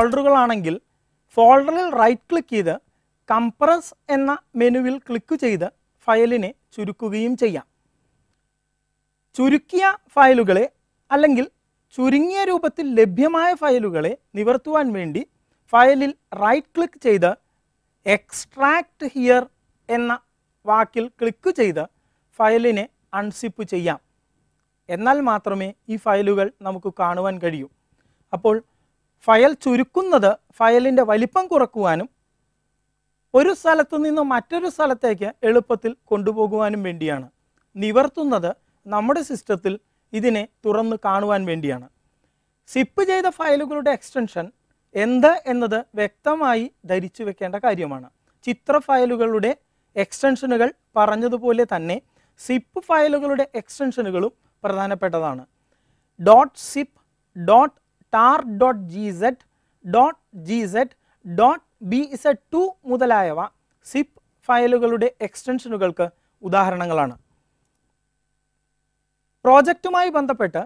ഫോൾഡറുകളാണെങ്കിൽ ഫോൾഡറിൽ right click ചെയ്ത് compress എന്ന മെനുവിൽ ക്ലിക്ക് ചെയ്ത് ഫയലിനെ ചുരുക്കുകയും ചെയ്യാം ചുരുക്കിയ ഫയലുകളെ അല്ലെങ്കിൽ ചുരുങ്ങിയ രൂപത്തിൽ ലഭ്യമായ ഫയലുകളെ നിവർത്തുവാൻ വേണ്ടി ഫയലിൽ റൈറ്റ് ക്ലിക്ക് ചെയ്ത് എക്സ്ട്രാക്ട് ഹിയർ എന്ന വാക്കിൽ ക്ലിക്ക് ചെയ്ത് ഫയലിനെ അൺസിപ്പ് ചെയ്യാം എന്നാൽ മാത്രമേ ഈ ഫയലുകൾ നമുക്ക് കാണുവാൻ കഴിയൂ അപ്പോൾ ഫയൽ ചുരുക്കുന്നത് ഫയലിൻ്റെ വലിപ്പം കുറക്കുവാനും ഒരു സ്ഥലത്തു നിന്ന് മറ്റൊരു സ്ഥലത്തേക്ക് എളുപ്പത്തിൽ കൊണ്ടുപോകുവാനും വേണ്ടിയാണ് നിവർത്തുന്നത് നമ്മുടെ സിസ്റ്റത്തിൽ ഇതിനെ തുറന്ന് കാണുവാൻ വേണ്ടിയാണ് സിപ്പ് ചെയ്ത ഫയലുകളുടെ എക്സ്റ്റൻഷൻ എന്ത് എന്നത് വ്യക്തമായി ധരിച്ചു വെക്കേണ്ട കാര്യമാണ് ചിത്ര ഫയലുകളുടെ എക്സ്റ്റൻഷനുകൾ പറഞ്ഞതുപോലെ തന്നെ സിപ്പ് ഫയലുകളുടെ എക്സ്റ്റൻഷനുകളും പ്രധാനപ്പെട്ടതാണ് dot zip dot tar dot G Z dot G Z dot B Z two മുതലായവ സിപ്പ് ഫയലുകളുടെ എക്സ്റ്റൻഷനുകൾക്ക് ഉദാഹരണങ്ങളാണ് പ്രോജക്റ്റുമായി ബന്ധപ്പെട്ട്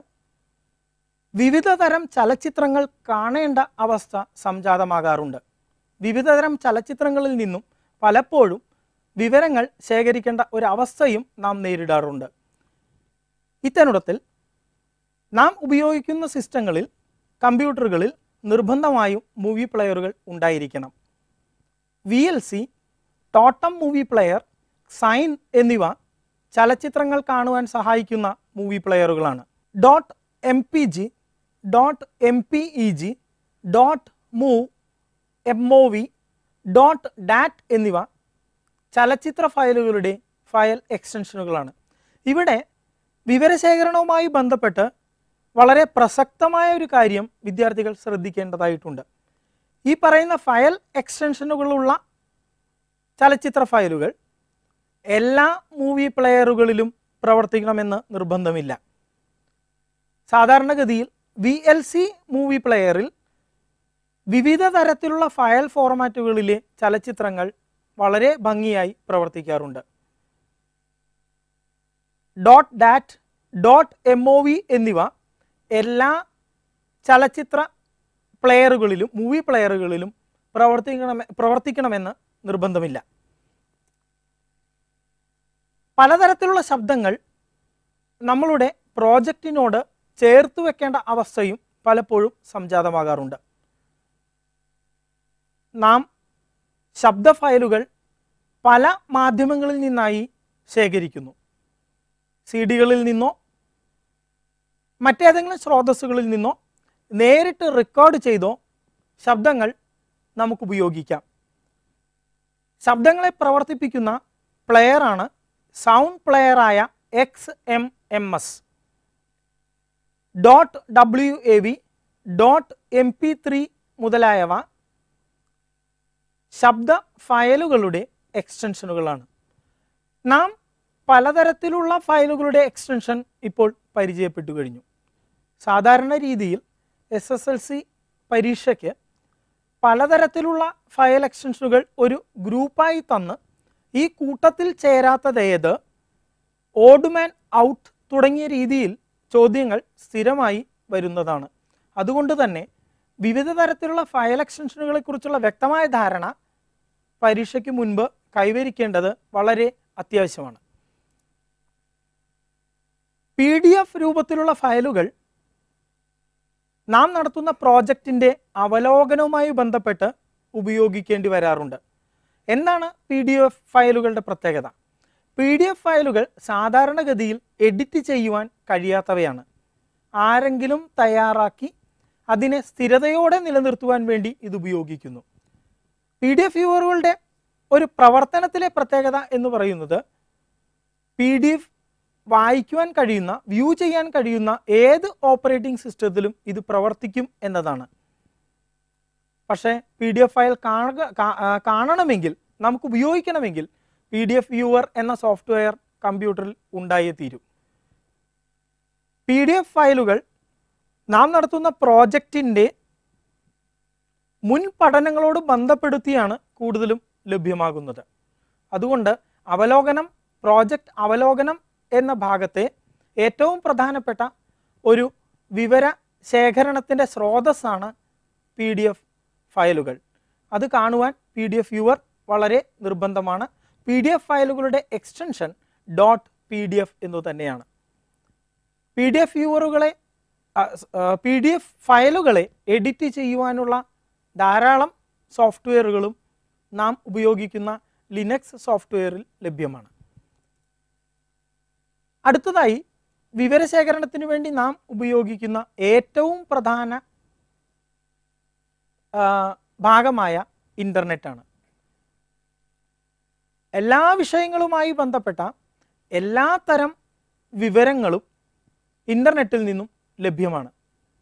വിവിധ തരം ചലച്ചിത്രങ്ങൾ കാണേണ്ട അവസ്ഥ സംജാതമാകാറുണ്ട് വിവിധ തരം ചലച്ചിത്രങ്ങളിൽ നിന്നും പലപ്പോഴും വിവരങ്ങൾ ശേഖരിക്കേണ്ട ഒരു അവസ്ഥയും നാം നേരിടാറുണ്ട് ഇത്തരുണത്തിൽ നാം ഉപയോഗിക്കുന്ന സിസ്റ്റങ്ങളിൽ കമ്പ്യൂട്ടറുകളിൽ നിർബന്ധമായും മൂവി പ്ലെയറുകൾ ഉണ്ടായിരിക്കണം V L C Totem movie player Xine എന്നിവ ചലച്ചിത്രങ്ങൾ കാണുവാൻ സഹായിക്കുന്ന മൂവി പ്ലെയറുകളാണ് dot M P G dot M P E G dot mov M O V dot dat എന്നിവ ചലച്ചിത്ര ഫയലുകളുടെ ഫയൽ എക്സ്റ്റൻഷനുകളാണ് ഇവിടെ വിവരശേഖരണവുമായി ബന്ധപ്പെട്ട് വളരെ പ്രസക്തമായ ഒരു കാര്യം വിദ്യാർത്ഥികൾ ശ്രദ്ധിക്കേണ്ടതായിട്ടുണ്ട് ഈ പറയുന്ന ഫയൽ എക്സ്റ്റൻഷനുകളുള്ള ചലച്ചിത്ര ഫയലുകൾ എല്ലാ മൂവി പ്ലെയറുകളിലും പ്രവർത്തിക്കണമെന്ന് നിർബന്ധമില്ല സാധാരണഗതിയിൽ വി എൽ സി മൂവി പ്ലെയറിൽ വിവിധ തരത്തിലുള്ള ഫയൽ ഫോർമാറ്റുകളിലെ ചലച്ചിത്രങ്ങൾ വളരെ ഭംഗിയായി പ്രവർത്തിക്കാറുണ്ട് dot dat dot M O V എന്നിവ എല്ലാ ചലച്ചിത്ര പ്ലെയറുകളിലും മൂവി പ്ലെയറുകളിലും പ്രവർത്തിക്കണമെ പ്രവർത്തിക്കണമെന്ന് നിർബന്ധമില്ല പലതരത്തിലുള്ള ശബ്ദങ്ങൾ നമ്മളുടെ പ്രോജക്റ്റിനോട് ചേർത്ത് വെക്കേണ്ട അവസ്ഥയും പലപ്പോഴും സംജാതമാകാറുണ്ട് നാം ശബ്ദ ഫയലുകൾ പല മാധ്യമങ്ങളിൽ നിന്നായി ശേഖരിക്കുന്നു സി ഡികളിൽ നിന്നോ മറ്റേതെങ്കിലും സ്രോതസ്സുകളിൽ നിന്നോ നേരിട്ട് റെക്കോർഡ് ചെയ്തോ ശബ്ദങ്ങൾ നമുക്ക് ഉപയോഗിക്കാം ശബ്ദങ്ങളെ പ്രവർത്തിപ്പിക്കുന്ന പ്ലെയറാണ് സൗണ്ട് പ്ലെയറായ X M M S dot W A V dot M P three മുതലായവ ശബ്ദ ഫയലുകളുടെ എക്സ്റ്റൻഷനുകളാണ് നാം പലതരത്തിലുള്ള ഫയലുകളുടെ എക്സ്റ്റൻഷൻ ഇപ്പോൾ പരിചയപ്പെട്ടു കഴിഞ്ഞു സാധാരണ രീതിയിൽ എസ് എസ് എൽ സി പരീക്ഷയ്ക്ക് പലതരത്തിലുള്ള ഫയൽ എക്സ്റ്റൻഷനുകൾ ഒരു ഗ്രൂപ്പായി തന്ന് ഈ കൂട്ടത്തിൽ ചേരാത്തത് ഏത് ഓഡ്മാൻ ഔട്ട് തുടങ്ങിയ രീതിയിൽ ചോദ്യങ്ങൾ സ്ഥിരമായി വരുന്നതാണ് അതുകൊണ്ട് തന്നെ വിവിധ തരത്തിലുള്ള ഫയൽ എക്സ്റ്റൻഷനുകളെ കുറിച്ചുള്ള വ്യക്തമായ ധാരണ പരീക്ഷയ്ക്ക് മുൻപ് കൈവരിക്കേണ്ടത് വളരെ അത്യാവശ്യമാണ് പി ഡി എഫ് രൂപത്തിലുള്ള ഫയലുകൾ നാം നടത്തുന്ന പ്രോജക്റ്റിൻ്റെ അവലോകനവുമായി ബന്ധപ്പെട്ട് ഉപയോഗിക്കേണ്ടി വരാറുണ്ട് എന്താണ് പി ഡി എഫ് ഫയലുകളുടെ പ്രത്യേകത പി ഡി എഫ് ഫയലുകൾ സാധാരണഗതിയിൽ എഡിറ്റ് ചെയ്യുവാൻ കഴിയാത്തവയാണ് ആരെങ്കിലും തയ്യാറാക്കി അതിനെ സ്ഥിരതയോടെ നിലനിർത്തുവാൻ വേണ്ടി ഇത് ഉപയോഗിക്കുന്നു പി ഡി എഫ് വ്യൂവറുകളുടെ ഒരു പ്രവർത്തനത്തിലെ പ്രത്യേകത എന്ന് പറയുന്നത് പി ഡി എഫ് വായിക്കുവാൻ കഴിയുന്ന വ്യൂ ചെയ്യാൻ കഴിയുന്ന ഏത് ഓപ്പറേറ്റിംഗ് സിസ്റ്റത്തിലും ഇത് പ്രവർത്തിക്കും എന്നതാണ് പക്ഷേ പി ഡി എഫ് ഫയൽ കാണുക കാ- ആ, കാണണമെങ്കിൽ നമുക്ക് ഉപയോഗിക്കണമെങ്കിൽ പി ഡി എഫ് വ്യൂവർ എന്ന സോഫ്റ്റ്വെയർ കമ്പ്യൂട്ടറിൽ ഉണ്ടായേ തീരൂ പി ഡി എഫ് ഫയലുകൾ നാം നടത്തുന്ന പ്രോജക്റ്റിൻ്റെ മുൻ പഠനങ്ങളോട് ബന്ധപ്പെടുത്തിയാണ് കൂടുതലും ലഭ്യമാകുന്നത് അതുകൊണ്ട് അവലോകനം പ്രോജക്റ്റ് അവലോകനം എന്ന ഭാഗത്തെ ഏറ്റവും പ്രധാനപ്പെട്ട ഒരു വിവര ശേഖരണത്തിൻ്റെ സ്രോതസ്സാണ് പി ഡി എഫ് ഫയലുകൾ അത് കാണുവാൻ പി ഡി എഫ് വ്യൂവർ വളരെ നിർബന്ധമാണ് പി ഡി എഫ് ഫയലുകളുടെ extension dot P D F എന്നു തന്നെയാണ് പി ഡി എഫ് വ്യൂവറുകളെ പി ഡി എഫ് ഫയലുകളെ എഡിറ്റ് ചെയ്യുവാനുള്ള ധാരാളം സോഫ്റ്റ്വെയറുകളും നാം ഉപയോഗിക്കുന്ന ലിനക്സ് സോഫ്റ്റ്വെയറിൽ ലഭ്യമാണ് അടുത്തതായി വിവരശേഖരണത്തിന് വേണ്ടി നാം ഉപയോഗിക്കുന്ന ഏറ്റവും പ്രധാന ആ, ഭാഗമായ ഇൻ്റർനെറ്റാണ് എല്ലാ വിഷയങ്ങളുമായി ബന്ധപ്പെട്ട എല്ലാ തരം വിവരങ്ങളും ഇൻ്റർനെറ്റിൽ നിന്നും ലഭ്യമാണ്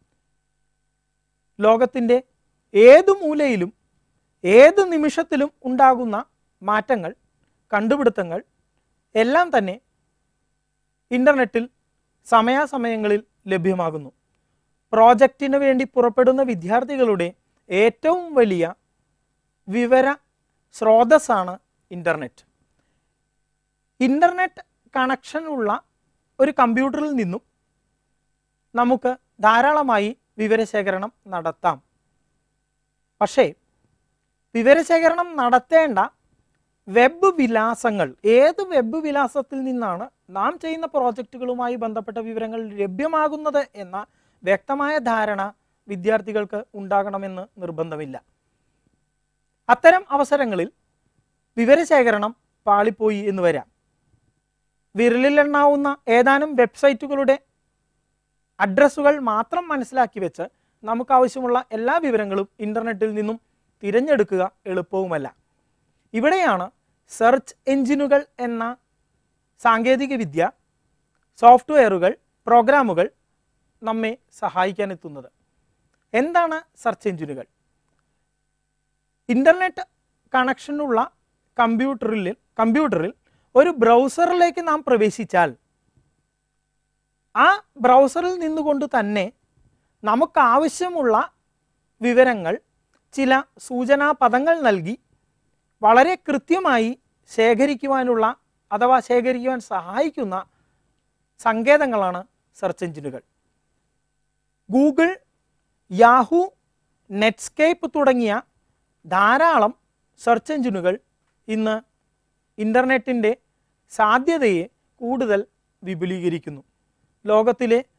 ലോകത്തിൻ്റെ ഏതു മൂലയിലും ഏത് നിമിഷത്തിലും ഉണ്ടാകുന്ന മാറ്റങ്ങൾ കണ്ടുപിടുത്തങ്ങൾ എല്ലാം തന്നെ ഇൻ്റർനെറ്റിൽ സമയാസമയങ്ങളിൽ ലഭ്യമാകുന്നു പ്രോജക്റ്റിന് വേണ്ടി പുറപ്പെടുന്ന വിദ്യാർത്ഥികളുടെ ഏറ്റവും വലിയ വിവര സ്രോതസ്സാണ് ഇൻ്റർനെറ്റ് ഇൻ്റർനെറ്റ് കണക്ഷനുള്ള ഒരു കമ്പ്യൂട്ടറിൽ നിന്നും നമുക്ക് ധാരാളമായി വിവരശേഖരണം നടത്താം പക്ഷേ വിവരശേഖരണം നടത്തേണ്ട വെബ് വിലാസങ്ങൾ ഏത് വെബ് വിലാസത്തിൽ നിന്നാണ് നാം ചെയ്യുന്ന പ്രോജക്റ്റുകളുമായി ബന്ധപ്പെട്ട വിവരങ്ങൾ ലഭ്യമാകുന്നത് എന്ന വ്യക്തമായ ധാരണ വിദ്യാർത്ഥികൾക്ക് ഉണ്ടാകണമെന്ന് നിർബന്ധമില്ല അത്തരം അവസരങ്ങളിൽ വിവരശേഖരണം പാളിപ്പോയി എന്ന് വരാം വിരലിലെണ്ണാവുന്ന ഏതാനും വെബ്സൈറ്റുകളുടെ അഡ്രസ്സുകൾ മാത്രം മനസ്സിലാക്കി വെച്ച് നമുക്ക് ആവശ്യമുള്ള എല്ലാ വിവരങ്ങളും ഇൻ്റർനെറ്റിൽ നിന്നും തിരഞ്ഞെടുക്കുക എളുപ്പവുമല്ല ഇവിടെയാണ് സെർച്ച് എഞ്ചിനുകൾ എന്ന സാങ്കേതിക വിദ്യ സോഫ്റ്റ്വെയറുകൾ പ്രോഗ്രാമുകൾ നമ്മെ സഹായിക്കാൻ എത്തുന്നത് എന്താണ് സെർച്ച് എഞ്ചിനുകൾ ഇൻ്റർനെറ്റ് കണക്ഷനുള്ള കമ്പ്യൂട്ടറിൽ കമ്പ്യൂട്ടറിൽ ഒരു ബ്രൗസറിലേക്ക് നാം പ്രവേശിച്ചാൽ ആ ബ്രൗസറിൽ നിന്നുകൊണ്ട് തന്നെ നമുക്ക് ആവശ്യമുള്ള വിവരങ്ങൾ ചില സൂചനാ പദങ്ങൾ നൽകി വളരെ കൃത്യമായി ശേഖരിക്കുവാനുള്ള അഥവാ ശേഖരിക്കുവാൻ സഹായിക്കുന്ന സങ്കേതങ്ങളാണ് സെർച്ച് എഞ്ചിനുകൾ ഗൂഗിൾ യാഹു നെറ്റ്സ്കേപ്പ് തുടങ്ങിയ ധാരാളം സെർച്ച് എഞ്ചിനുകൾ ഇന്ന് ഇൻ്റർനെറ്റിൻ്റെ സാധ്യതയെ കൂടുതൽ വിപുലീകരിക്കുന്നു ലോകത്തിലെ